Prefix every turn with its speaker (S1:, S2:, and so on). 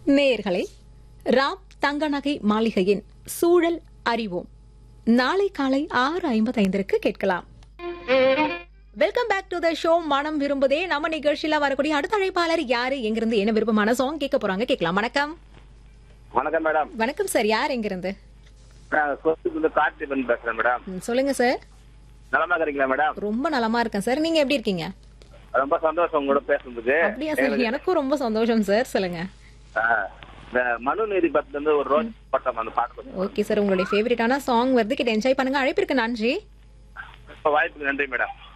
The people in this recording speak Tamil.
S1: நேயர்களே ராம் தங்கநகை மாளிகையின் சூழல் அறிவோம் நாளை காலை ஆறு ஐம்பத்தைந்திற்கு கேட்கலாம் welcome back to the show மனம் விரும்புதே நம்ம நிகழ்ச்சியில வரக்கூடிய அடுத்த அழைப்பாளர் யாரு எங்கிருந்து என்ன விருப்பமான சாங் கேட்க போறாங்க கேட்கலாம் வணக்கம்
S2: வணக்கம் மேடம்
S1: வணக்கம் சார் யார் எங்கிருந்து
S2: நான் சொத்துக்கு கார்த்திபன் பேசுறேன் மேடம்
S1: ம், சொல்லுங்க சார்
S2: நலமா இருக்கிறீங்களா மேடம்
S1: ரொம்ப நலமா இருக்கேன் சார் நீங்க எப்படி இருக்கீங்க
S2: ரொம்ப சந்தோஷம் உங்களோட பேசுனதுக்கு
S1: அப்படியா சார் எனக்கும் ரொம்ப சந்தோஷம் சார் சொல்லுங்க
S2: ஆ, இந்த மனு நீதி பத்துல இருந்து ஒரு ரோஜ் பட்டம் அந்த பாட்டு கொஞ்சம்
S1: ஓகே சார் உங்களுடைய ஃபேவரட்டான சாங் வருது கிட்ட என்ஜாய் பண்ணுங்க அழைப்பிற்கு நன்றி
S2: இப்ப வாய்ப்புக்கு நன்றி மேடம்